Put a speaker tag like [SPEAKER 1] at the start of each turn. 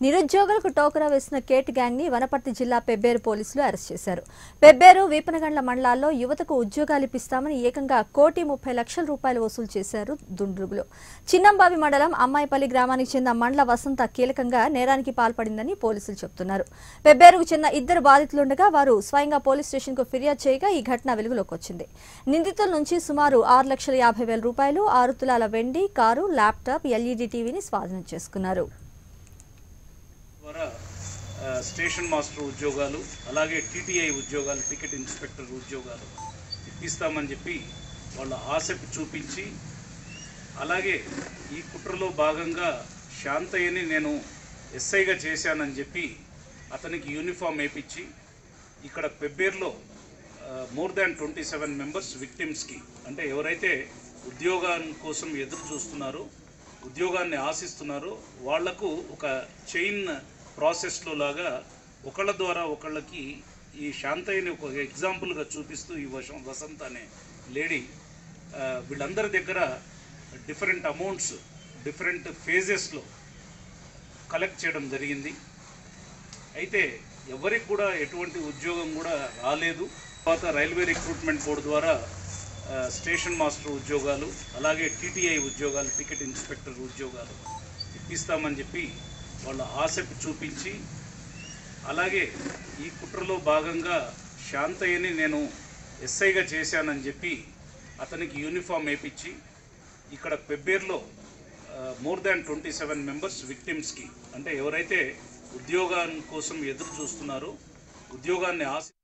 [SPEAKER 1] నిరుద్యోగులకు టోకరా వేసిన Kate gang ని వనపర్తి జిల్లా పెబ్బేరు పోలీసులు అరెస్ట్ చేశారు పెబ్బేరు వీపనగండ్ల మండలాల్లో యువతకు ఉద్యోగాలు ఇప్పిస్తామని ఏకంగా కోటి ముప్పై లక్షల రూపాయలు వసూలు చేశారు దుండ్రుగులు చిన్నంబావి మండలం అమ్మాయిపల్లి గ్రామానికి చెందిన మండల వసంత కీలకంగా నేరానికి పాల్పడిందని పోలీసులు చెబుతున్నారు పెబ్బేరుకు చెందిన ఇద్దరు బాధితులుండగా వారు స్వయంగా పోలీస్ స్టేషన్ కు ఫిర్యాదు చేయగా ఈ ఘటన వెలుగులోకి వచ్చింది నిందితుల నుంచి సుమారు ఆరు లక్షల యాభై వేల రూపాయలు ఆరు తులాల వెండి కారు ల్యాప్టాప్ ఎల్ఈడి టీవీని స్వాధీనం చేసుకున్నారు
[SPEAKER 2] ద్వారా ఆ, స్టేషన్ మాస్టర్ ఉద్యోగాలు అలాగే టీటీఐ ఉద్యోగాలు టికెట్ ఇన్స్పెక్టర్ ఉద్యోగాలు ఇప్పిస్తామని చెప్పి వాళ్ళ ఆసక్తి చూపించి అలాగే ఈ కుట్రలో భాగంగా శాంతయ్యని నేను ఎస్ఐగా చేశానని చెప్పి అతనికి యూనిఫామ్ వేయించి ఇక్కడ పెబ్బేర్లో more than twenty seven members విక్టిమ్స్కి అంటే ఎవరైతే ఉద్యోగం కోసం ఎదురు చూస్తున్నారో ఉద్యోగాన్ని ఆశిస్తున్నారో వాళ్లకు ఒక చైన్ ప్రాసెస్లో లాగా ఒకళ్ళ ద్వారా ఒకళ్ళకి ఈ శాంతయ్యని ఒక ఎగ్జాంపుల్గా చూపిస్తూ ఈ వశం వసంత్ అనే లేడీ ఆ, వీళ్ళందరి దగ్గర డిఫరెంట్ అమౌంట్స్ డిఫరెంట్ ఫేజెస్లో కలెక్ట్ చేయడం జరిగింది అయితే ఎవరికి కూడా ఎటువంటి ఉద్యోగం కూడా రాలేదు తర్వాత రైల్వే రిక్రూట్మెంట్ బోర్డు ద్వారా ఆ, స్టేషన్ మాస్టర్ ఉద్యోగాలు అలాగే టీటీఐ ఉద్యోగాలు టికెట్ ఇన్స్పెక్టర్ ఉద్యోగాలు ఇప్పిస్తామని చెప్పి వాళ్ళ ఆసక్తి చూపించి అలాగే ఈ కుట్రలో భాగంగా శాంతయ్యని నేను ఎస్ఐగా చేశానని చెప్పి అతనికి యూనిఫామ్ వేయించి ఇక్కడ పెబ్బేర్లో more than twenty seven members విక్టిమ్స్కి అంటే ఎవరైతే ఉద్యోగం కోసం ఎదురు చూస్తున్నారో ఉద్యోగాన్ని ఆశ